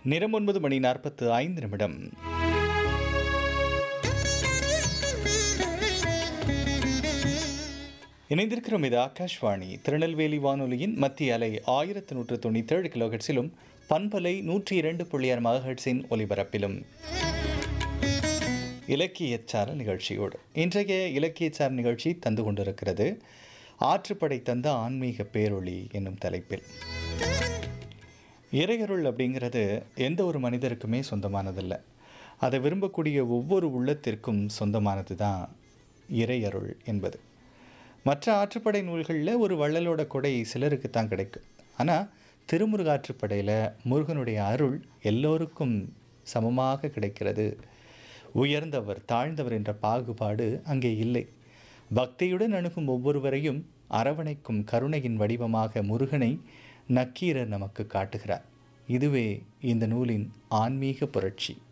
நிறம் ஒன்பது மணி நாற்பத்து ஐந்து நிமிடம் இணைந்திருக்கிறோம் இது ஆகாஷ்வாணி திருநெல்வேலி வானொலியின் மத்திய அலை ஆயிரத்து நூற்று தொண்ணூற்றேழு கிலோஹெட்ஸிலும் பண்பலை நூற்றி இரண்டு புள்ளி ஆறு மகஹெட்ஸின் ஒலிபரப்பிலும் இலக்கியச்சார நிகழ்ச்சியோடு இன்றைய இலக்கியச்சார நிகழ்ச்சி தந்து கொண்டிருக்கிறது ஆற்றுப்படை தந்த ஆன்மீக பேரொளி என்னும் தலைப்பில் இறையருள் அப்படிங்கிறது எந்த ஒரு மனிதருக்குமே சொந்தமானதல்ல அதை விரும்பக்கூடிய ஒவ்வொரு உள்ளத்திற்கும் சொந்தமானது தான் இறையருள் என்பது மற்ற ஆற்றுப்படை நூல்களில் ஒரு வள்ளலோட கொடை சிலருக்கு தான் கிடைக்கும் ஆனால் திருமுருகாற்றுப்படையில் முருகனுடைய அருள் எல்லோருக்கும் சமமாக கிடைக்கிறது உயர்ந்தவர் தாழ்ந்தவர் என்ற பாகுபாடு அங்கே இல்லை பக்தியுடன் அணுகும் ஒவ்வொருவரையும் அரவணைக்கும் கருணையின் வடிவமாக முருகனை நக்கீரர் நமக்கு காட்டுகிறார் இதுவே இந்த நூலின் ஆன்மீக புரட்சி